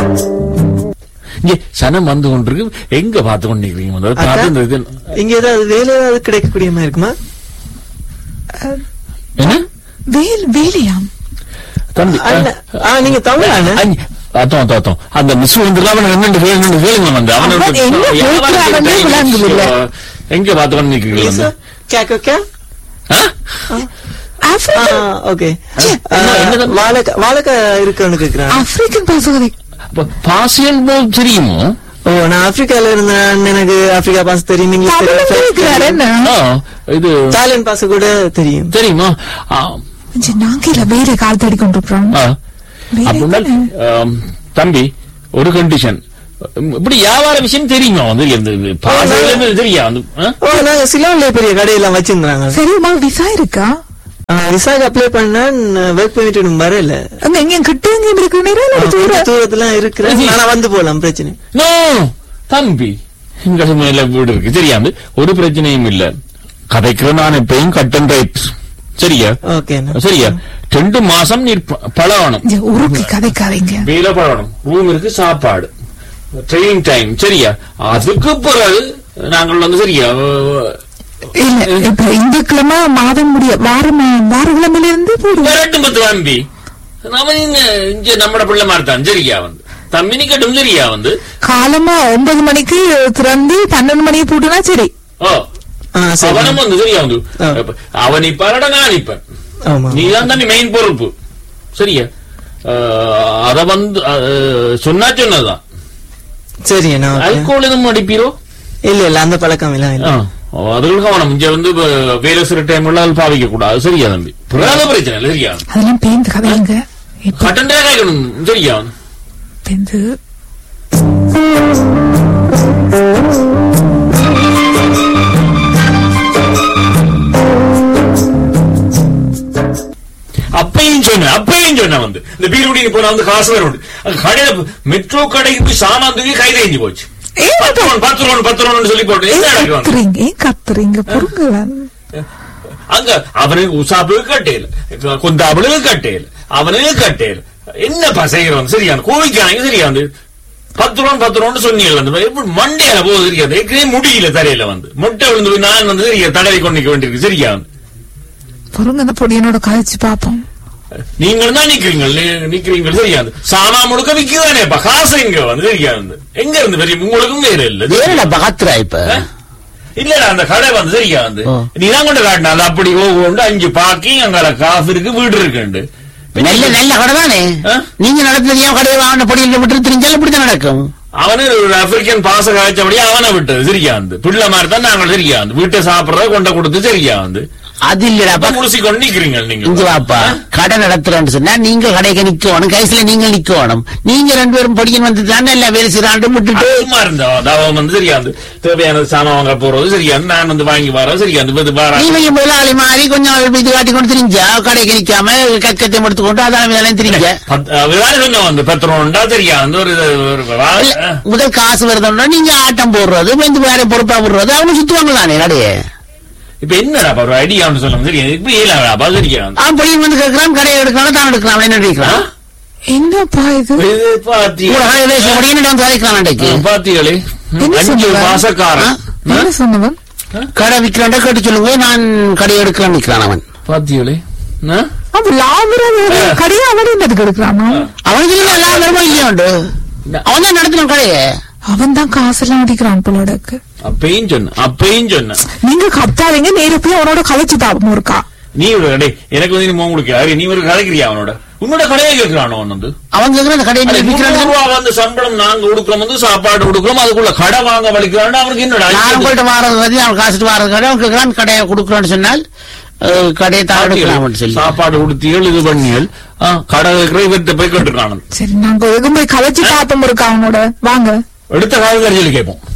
இங்க சனம் வந்து கொண்டிருக்கு எங்க பார்த்து கொண்டு நிக்கிறீங்க முதல்ல? அக்கா, பார்த்து இந்த இது இங்க ஏதாவது வேலை ஏதாவது கிடைக்கக்கூடிய மாதிரி இருக்குமா என்ன வேல் வேலையாம் தம்பி அல்ல. ஆ, நீங்க தமிழானே? அங்க- அத்தம் அத்தம் அத்தம் அந்த மிஸ் வந்து அவன் ரெண்டு பேர் ரெண்டு பேருங்க வந்து அவன் அவன் வந்து- என்ன யாவரும் கேட்கிறானே கேட்டா விளங்குதில்ல. எங்க பார்த்து கொண்டு நிக்கிறீங்க Yes, வந்து sir. क्या क्या क्या ஆ? ஆப்பிரிக்கன் ஓகே என்ன- என்னது? வாழைக்கா வாழைக்கா இருக்குன்னு கேக்குறேன் ஆப்பிரிக்கன் பாசகதை அப்ப பாசியல் போல் தெரியுமோ ஓ நான் ஆப்பிரிக்கால இருந்தேன் எனக்கு ஆப்பிரிக்கா பாஸ் தெரியும் இங்கிலீஷ் தமிழ் தெரியும் இருக்கிறார் என்ன ஆ, இது இத்தாலியன் பாஸ் கூட தெரியும் தெரியுமா ஆ, சரி, நாங்க இல்ல வேற கால் தேடி கொண்டிருக்கிறோம் ஆ. வேற அப்படின்னா என்ன? ஆம், தம்பி ஒரு கண்டிஷன் இப்படி வியாபார விஷயம் தெரியுமா வந்து இந்த இது பாசியல் தெரியா வந்து ஆ? ஓ நாங்க சிலோன்ல பெரிய கடையெல்லாம் வச்சிருந்தாங்க சரிம்மா விசா இருக்கா விசாக்கு அப்ளை பண்ணா ஒர்க் பெர்மிட் இன்னும் வரல அங்க எங்க கிட்ட எங்க இருக்கிற நேரம் இல்ல கொஞ்சம் தூரம் தூரத்துல இருக்கிறேன் ஆனா வந்து போலாம் பிரச்சனை நோ தம்பி எங்க மேல வீடு இருக்கு தெரியாது ஒரு பிரச்சனையும் இல்ல கதைக்கிற நான் எப்பயும் கட்டன் ரைட் சரியா ஓகே சரியா ரெண்டு மாசம் நீர் ப- பழகணும் இங்க உருக்கி கதைக்காதீங்க வேலை பழகணும் ரூம் இருக்கு சாப்பாடு ட்ரைனிங் டைம் சரியா அதுக்கு பிறகு நாங்கள் வந்து சரியா இல்ல இப்ப இந்த கிழமை மாதம் முடிய வாரம் வாரக்கிழமையில இருந்து போடுவோம் விரட்டும் பத்து தம்பி நம்ம இங்க நம்மட பிள்ளை மாதிரி தான் சரியா வந்து தம்பி நிக்கட்டும் சரியா வந்து காலமா ஒன்பது மணிக்கு திறந்து பன்னெண்டு மணிக்கு போட்டுனா சரி ஓ ஆ சரி அவனும் வந்து சரியா வந்து ஆ. அவன் இப்ப நான் இப்ப ஆமா நீ தான் தானே மெயின் பொறுப்பு சரியா அஹ், அத வந்து அஹ், சொன்னா சொன்னதுதான் சரி என்ன okay. அல்கோல் எதுவும் அடிப்பீரோ இல்ல இல்ல அந்த பழக்கம் எல்லாம் இல்ல அதுகள் கவனம் இங்க வந்து இப்ப வேலை சிறு டைம் எல்லாம் பாவிக்க கூடாது சரியா தம்பி புரியாத பிரச்சனை இல்லை சரியா அதெல்லாம் பேந்து கதைங்க இப்ப கட்டன் கேட்கணும் சரியா பேந்து அப்பையும் சொன்னேன் அப்பையும் சொன்னேன் வந்து இந்த பீருடி போனா வந்து காசு வரும் கடையில மெட்ரோ கடைக்கு போய் சாமான் தூக்கி கை தேஞ்சு போச்சு ஏன் பத்து ரூபா பத்து ரூபா பத்து ரூபான்னு சொல்லி போட்டு ஏன் என்ன நடக்குது? கத்துறீங்க ஏன் கத்துறீங்க பொறுங்க அங்க அவனுக்கு உசாப்புக்கு கட்டையில கொந்தாப்புளுக்கு கட்டையில அவனுக்கு கட்டையில என்ன பசைகிறோம் சரியான கோவிக்கானங்க சரியா வந்து பத்து ரூபா பத்து ரூபான்னு சொன்னீங்க அந்த எப்படி மண்டையில போகுது தெரியாது ஏற்கனவே முடியல தரையில வந்து முட்டை விழுந்து போய் நான் வந்து சரியா தடவை கொண்டு நிக்க வேண்டியிருக்கு சரியா வந்து பொறுங்க அந்த பொடியனோட கதைச்சு பாப்போம் நீங்கள் தான் நிக்கிறீங்க நீ- நிக்கிறீங்க சரியா வந்து சாமா முழுக்க விக்குதானே இப்ப காசு எங்க வந்து சரியா வந்து எங்க இருந்து பெரிய உங்களுக்கும் வேற இல்ல வேற பாக்குறா இப்ப இல்லடா அந்த கடை வந்து சரியா வந்து ஓ. நீ தான் கொண்டு காட்டின அது அப்படி ஓ உண்டு அஞ்சு பாக்கி அங்க காசு இருக்கு வீடு இருக்குண்டு நல்ல நல்ல கடை தானே ஆ? நீங்க நடத்துறது ஏன் கடையை வாங்கின படியில் விட்டு தெரிஞ்சாலும் இப்படித்தான் நடக்கும் அவனு ஒரு ஆப்பிரிக்கன் பாச காய்ச்சபடியே அவனை விட்டது சரியா வந்து பிள்ளை மாதிரி தான் நாங்கள் சரியா வந்து வீட்டை சாப்பிடறத கொண்ட கொடுத்து சரியா வந்து அது இல்லடாப்பா முழுசி கொண்டு நிக்கிறீங்க நீங்க இங்க வாப்பா கடை நடத்துறேன்னு சொன்னா நீங்க கடைக்கு நிக்கணும் கைசில நீங்க நிக்கணும் நீங்க ரெண்டு பேரும் படிக்கணும் வந்து தானே இல்ல வேலை செய்யறாண்டு விட்டுட்டு சும்மா இருந்தா அவன் வந்து சரியா வந்து தேவையான சாமான் வாங்க போறது சரியா வந்து நான் வந்து வாங்கி வரேன் சரியா வந்து இது வாரேன். நீங்க முதலாளி மாதிரி கொஞ்சம் இது காட்டி கொண்டு தெரிஞ்சா கடைக்கு நிக்காம கக்கத்தையும் எடுத்துக்கொண்டு அதான் இதெல்லாம் தெரிஞ்ச பத்- அதுதான் சொன்ன வந்து பத்திரம்டா சரியா வந்து ஒரு ஒரு வா- இல்ல, முதல் காசு வருதுன்னா நீங்க ஆட்டம் போடுறது வந்து வேற பொறுப்பா போடுறது அவங்க சுத்துவாங்க தானே கடையை இப்ப என்னடா ஒரு ஐடியான்னு சொல்லுங்க சரியா இப்ப ஏலாடா சரியா வந்து அவன் பொடியும் வந்து கேட்கறான் கடையை எடுக்கலாம் தான் எடுக்கலாம் என்ன ஆ? நினைக்கிறான் என்னப்பா இது இது பாத்தி உங்களோட கடையை பேச முடியும் வந்து வரைக்கலாம் அன்றைக்கு பாத்திகளே என்ன அஞ்சு சொல்லுவ? மாசக்காரன் என்ன சொன்னவன் கடை விற்கிறான்டா கேட்டு சொல்லுங்க நான் கடையை எடுக்கலாம் நிக்கிறான் அவன் பாத்திகளே ஆ? அப்ப லாபம் கடையா அவன் என்னதுக்கு எடுக்கிறானா அவனுக்கு இல்ல எல்லா நேரமும் இல்லையோண்டு அவன் தான் நடத்தினான் கடையை அவன் தான் காசெல்லாம் அடிக்கிறான் போலோடக்கு அப்பயும் சொன்ன அப்பயும் சொன்ன நீங்க கத்தாதீங்க நேர போய் அவனோட கலைச்சு பாப்போம் இருக்கா நீ ஒரு கடை எனக்கு வந்து நீ மோகம் கொடுக்க நீ ஒரு கலைக்கிறியா அவனோட உன்னோட கடையை கேட்கிறானோ அவன் வந்து அவன் கேட்கறான் அந்த கடையை அட, நீ முந்நூறு விற்கிறான் ரூபா வந்து சம்பளம் நாங்க கொடுக்கிறோம் வந்து சாப்பாடு கொடுக்கிறோம் அதுக்குள்ள கடை வாங்க வலிக்கிறான் அவனுக்கு என்னடா நான் உங்கள்கிட்ட வாரது கதி அவன் காசுட்டு வாரது கடை அவன் கேட்கறான் கடையை கொடுக்குறான்னு சொன்னால் அஹ், கடையை தான் எடுக்கலாம் சொல்லி சாப்பாடு கொடுத்தியல் இது பண்ணியல் ஆ, கடை வைக்கிற இவர்கிட்ட போய் கேட்டுருக்கான் சரி நாங்க எதுவும் போய் கலைச்சு பாப்போம் இருக்கா அவனோட வாங்க எடுத்த காலத்தில் சொல்லி கேட்போம்